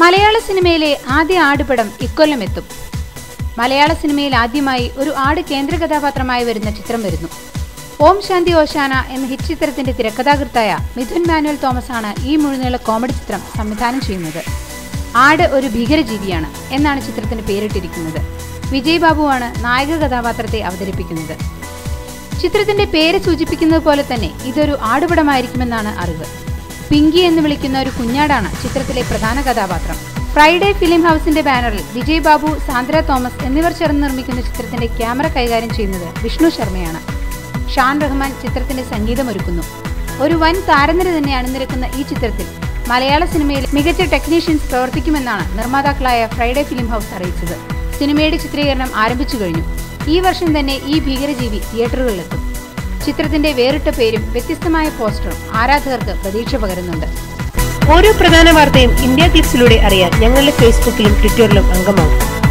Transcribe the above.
മലയാള സിനിമയിലെ ആദ്യ ആടുപടം ഇക്കൊല്ലം എത്തും മലയാള സിനിമയിൽ ആദ്യമായി ഒരു ആട് കേന്ദ്ര കഥാപാത്രമായി വരുന്ന ചിത്രം വരുന്നു ഓം ശാന്തി ഓശാന എന്ന ഹിറ്റ് ചിത്രത്തിന്റെ തിരക്കഥാകൃത്തായ മിഥുൻ മാനുവൽ തോമസ് ആണ് ഈ മുഴുനീള കോമഡി ചിത്രം സംവിധാനം ചെയ്യുന്നത് ആട് ഒരു ഭീകരജീവിയാണ് എന്നാണ് ചിത്രത്തിന് പേരിട്ടിരിക്കുന്നത് വിജയ് ബാബുവാണ് നായക കഥാപാത്രത്തെ അവതരിപ്പിക്കുന്നത് ചിത്രത്തിന്റെ പേര് സൂചിപ്പിക്കുന്നത് പോലെ തന്നെ ഇതൊരു ആടുപടമായിരിക്കുമെന്നാണ് അറിവ് പിങ്കി എന്ന് വിളിക്കുന്ന ഒരു കുഞ്ഞാടാണ് ചിത്രത്തിലെ പ്രധാന കഥാപാത്രം ഫ്രൈഡേ ഫിലിം ഹൗസിന്റെ ബാനറിൽ വിജയ് ബാബു സാന്ദ്ര തോമസ് എന്നിവർ ചേർന്ന് നിർമ്മിക്കുന്ന ചിത്രത്തിന്റെ ക്യാമറ കൈകാര്യം ചെയ്യുന്നത് വിഷ്ണു ശർമ്മയാണ് ഷാൻ റഹ്മാൻ ചിത്രത്തിന്റെ സംഗീതമൊരുക്കുന്നു ഒരു വൻ താരനിര തന്നെ അണിനിരക്കുന്ന ഈ ചിത്രത്തിൽ മലയാള സിനിമയിൽ മികച്ച ടെക്നീഷ്യൻസ് പ്രവർത്തിക്കുമെന്നാണ് നിർമ്മാതാക്കളായ ഫ്രൈഡേ ഫിലിം ഹൗസ് അറിയിച്ചത് സിനിമയുടെ ചിത്രീകരണം ആരംഭിച്ചു കഴിഞ്ഞു ഈ വർഷം തന്നെ ഈ ഭീകരജീവി തിയേറ്ററുകളിലെത്തും ചിത്രത്തിന്റെ വേറിട്ട പേരും വ്യത്യസ്തമായ പോസ്റ്ററും ആരാധകർക്ക് പ്രതീക്ഷ പകരുന്നുണ്ട് ഓരോ പ്രധാന വാർത്തയും ഇന്ത്യ ക്ലിപ്സിലൂടെ അറിയാൻ ഞങ്ങളുടെ ഫേസ്ബുക്കിലും ട്വിറ്ററിലും അംഗമാകും